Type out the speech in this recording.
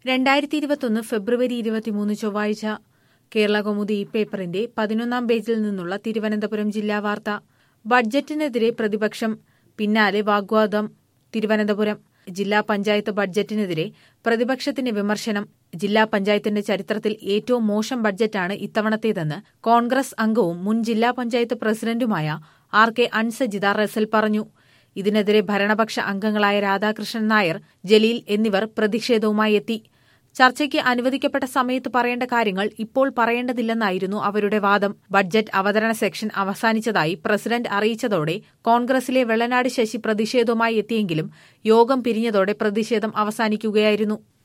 രണ്ടായിരത്തി ഇരുപത്തൊന്ന് ഫെബ്രുവരി ഇരുപത്തിമൂന്ന് ചൊവ്വാഴ്ച കേരള കൗമുദി പേപ്പറിന്റെ പതിനൊന്നാം പേജിൽ നിന്നുള്ള തിരുവനന്തപുരം ജില്ലാ വാർത്ത ബഡ്ജറ്റിനെതിരെ പ്രതിപക്ഷം പിന്നാലെ വാഗ്വാദം തിരുവനന്തപുരം ജില്ലാ പഞ്ചായത്ത് ബഡ്ജറ്റിനെതിരെ പ്രതിപക്ഷത്തിന്റെ വിമർശനം ജില്ലാ പഞ്ചായത്തിന്റെ ചരിത്രത്തിൽ ഏറ്റവും മോശം ബഡ്ജറ്റാണ് ഇത്തവണത്തേതെന്ന് കോൺഗ്രസ് അംഗവും മുൻ ജില്ലാ പഞ്ചായത്ത് പ്രസിഡന്റുമായ ആർ കെ അൻസജിത റസൽ പറഞ്ഞു ഇതിനെതിരെ ഭരണപക്ഷ അംഗങ്ങളായ രാധാകൃഷ്ണൻ നായർ ജലീൽ എന്നിവർ പ്രതിഷേധവുമായി എത്തി ചർച്ചയ്ക്ക് അനുവദിക്കപ്പെട്ട സമയത്ത് പറയേണ്ട കാര്യങ്ങൾ ഇപ്പോൾ പറയേണ്ടതില്ലെന്നായിരുന്നു അവരുടെ വാദം ബഡ്ജറ്റ് അവതരണ സെക്ഷൻ അവസാനിച്ചതായി പ്രസിഡന്റ് അറിയിച്ചതോടെ കോൺഗ്രസിലെ വെള്ളനാട് ശശി പ്രതിഷേധവുമായി എത്തിയെങ്കിലും യോഗം പിരിഞ്ഞതോടെ പ്രതിഷേധം അവസാനിക്കുകയായിരുന്നു